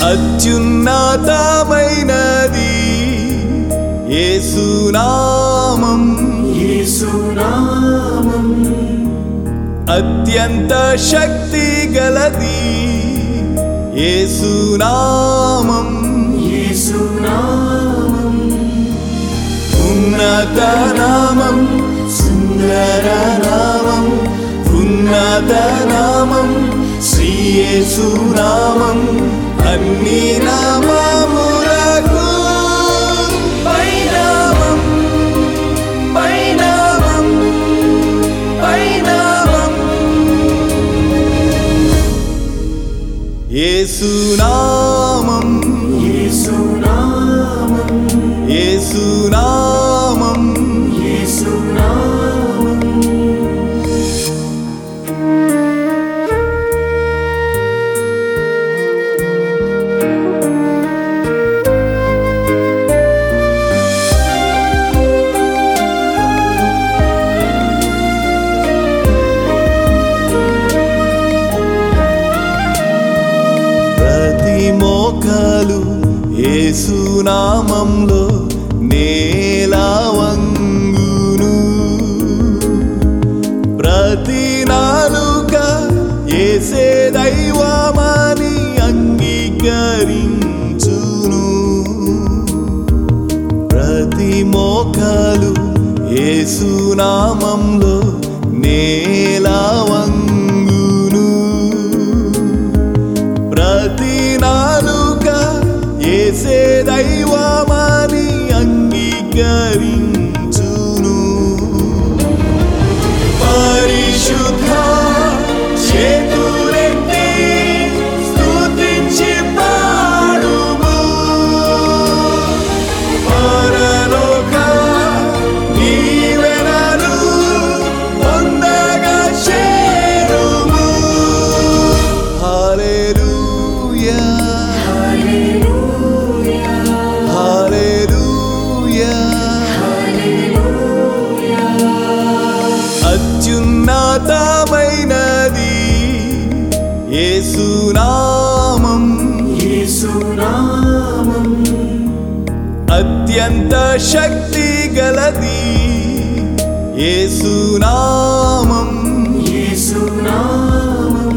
అత్యున్నతమైనది యేసునామం యేసునామం అత్యంత శక్తి గలది యేసునామం యేసునామం ఉన్నత నామం సుందర నామం ఉన్నత నామం శ్రీ యేసునామం అన్ని నామములకు పైనామం పైనామం పైనామం యేసునామం యేసునామం యేసునామం యేసునామం ప్రతి మోకాలు యేసునామంలో నేలా వంగును ప్రతి నాలుక ఏసే దైవమని అంగీకరించును ప్రతి మోకాలు యేసునామంలో నేలా వంగును ప్రతి నాలుక ఏసే దైవమని అంగీకరించును పరిశుద్ధ చేతులెత్తి స్తుతించి పాడుము పరలోక దీవెనలు పొందగా చేరుము హల్లెలూయా హల్లెలూయా హల్లెలూయా హల్లెలూయా అత్యున్నతమైనది యేసునామం యేసునామం అత్యంత శక్తి గలది యేసునామం యేసునామం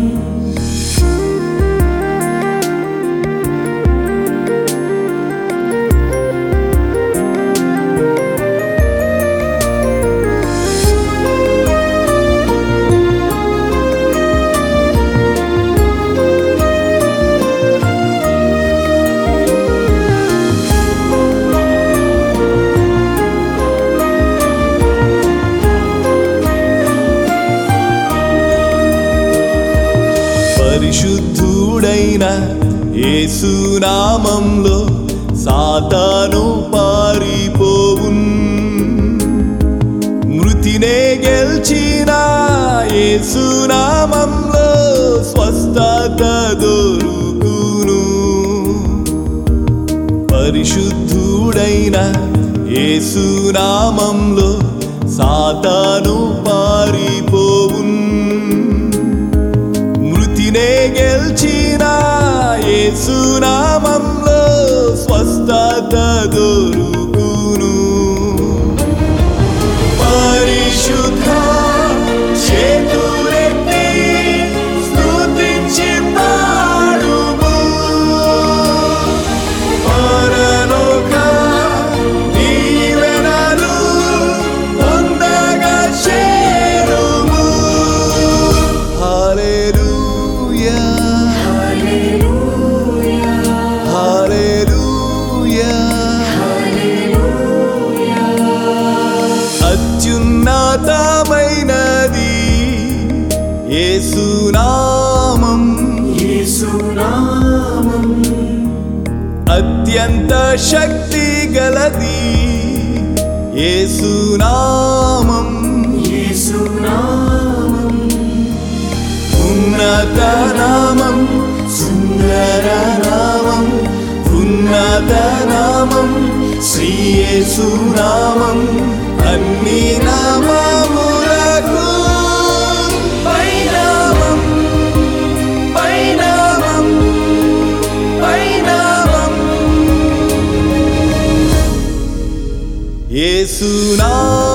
పరిశుద్ధుడైన యేసునామంలో సాతాను పారిపోవున్ మృతినే గెల్చిన యేసునామంలో స్వస్థత దొరుకును పరిశుద్ధుడైన యేసునామంలో సాతాను పారిపోవున్ మృతినే గెల్చిన యేసునామంలో స్వస్థత దొరుకును పరిశుద్ధ చేతులెత్తి స్తుతించి పాడుము పరలోక దీవెనలు పొందగా చేరుము హల్లెలూయా హల్లెలూయా హల్లెలూయా హల్లెలూయా అత్యున్నతమైనది యేసునామం యేసునామం అత్యంత శక్తి గలది యేసునామం యేసునామం ఉన్నత నామం సుందర నామం ఉన్నత నామం శ్రీ యేసునామం అన్ని నామములకు పైనామం పైనామం యేసునామం